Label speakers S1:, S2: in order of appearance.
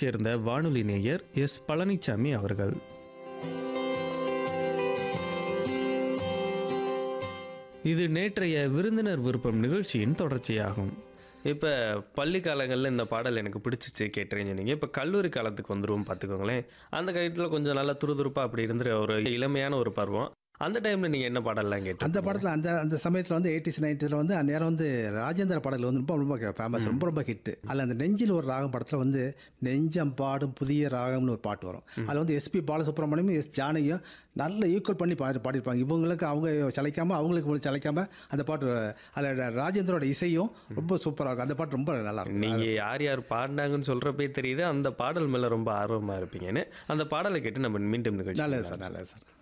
S1: திருப்பூரைச் சேர்ந்த வானொலி நேயர் எஸ் பழனிசாமி அவர்கள் இது நேற்றைய விருந்தினர் விருப்பம் நிகழ்ச்சியின் தொடர்ச்சியாகும் இப்போ பள்ளி காலங்களில் இந்த பாடல் எனக்கு பிடிச்சிச்சு கேட்டுறீங்க நீங்கள் இப்போ கல்லூரி காலத்துக்கு வந்துருவோம் பார்த்துக்கோங்களேன் அந்த காலத்தில் கொஞ்சம் நல்லா துருதுருப்பாக அப்படி இருந்துற ஒரு இளமையான ஒரு பருவம் அந்த டைமில் நீங்கள் என்ன பாடல்லாம் கேட்டு
S2: அந்த படத்தில் அந்த அந்த சமயத்தில் வந்து எயிட்டிஸ் நைன்டிஸில் வந்து அந்நேரம் வந்து ராஜேந்திர பாடல் வந்து ரொம்ப ரொம்ப ஃபேமஸ் ரொம்ப ரொம்ப ஹிட்டு அதில் அந்த நெஞ்சில் ஒரு ராகம் படத்தில் வந்து நெஞ்சம் பாடும் புதிய ராகம்னு ஒரு பாட்டு வரும் அதில் வந்து எஸ்பி பாலசுப்ரமணியம் எஸ் ஜானகியும் நல்ல ஈக்குவல் பண்ணி பாடி பாடியிருப்பாங்க இவங்களுக்கு அவங்க சளைக்காமல் அவங்களுக்கு சளைக்காமல் அந்த பாட்டு அதில் ராஜேந்திரோட இசையும் ரொம்ப சூப்பராக இருக்கும் அந்த பாட்டு ரொம்ப நல்லா இருக்கும்
S1: நீங்கள் யார் யார் பாடினாங்கன்னு சொல்கிறப்பே தெரியுது அந்த பாடல் மேலே ரொம்ப ஆர்வமாக இருப்பீங்கன்னு அந்த பாடலை கேட்டு நம்ம மீண்டும் நிகழ்ச்சி
S2: நல்லது சார் நல்லது சார்